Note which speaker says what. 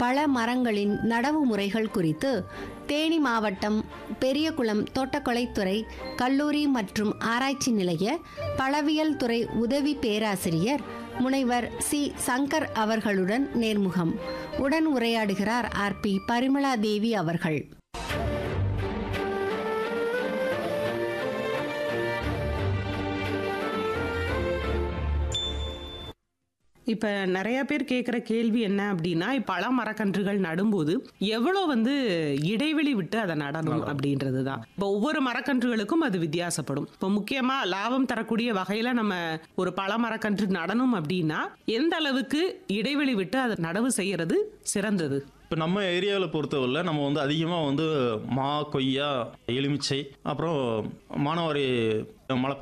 Speaker 1: பல மரங்களின் நடவு முறைகள் குறித்து தேனி மாவட்டம் பெரியகுளம் தோட்டக்கலைத்துறை கல்லூரி மற்றும் ஆராய்ச்சி நிலைய பழவியல் துறை உதவி பேராசிரியர் முனைவர் சி சங்கர் அவர்களுடன் நேர்முகம் உடன் உரையாடுகிறார் ஆர் பி பரிமளா தேவி அவர்கள்
Speaker 2: இப்ப நிறைய பேர் கேட்குற கேள்வி என்ன அப்படின்னா இப்ப பல மரக்கன்றுகள் நடும்போது எவ்வளோ வந்து இடைவெளி விட்டு அதை நடணும் அப்படின்றது தான் இப்போ ஒவ்வொரு மரக்கன்றுகளுக்கும் அது வித்தியாசப்படும் இப்போ முக்கியமா லாபம் தரக்கூடிய வகையில நம்ம ஒரு பல மரக்கன்று நடணும் அப்படின்னா எந்த அளவுக்கு இடைவெளி விட்டு அதை நடவு செய்யறது சிறந்தது
Speaker 3: இப்போ நம்ம ஏரியாவில் பொறுத்தவரையில் நம்ம வந்து அதிகமாக வந்து மா கொய்யா எலுமிச்சை அப்புறம் மானவாரி மலை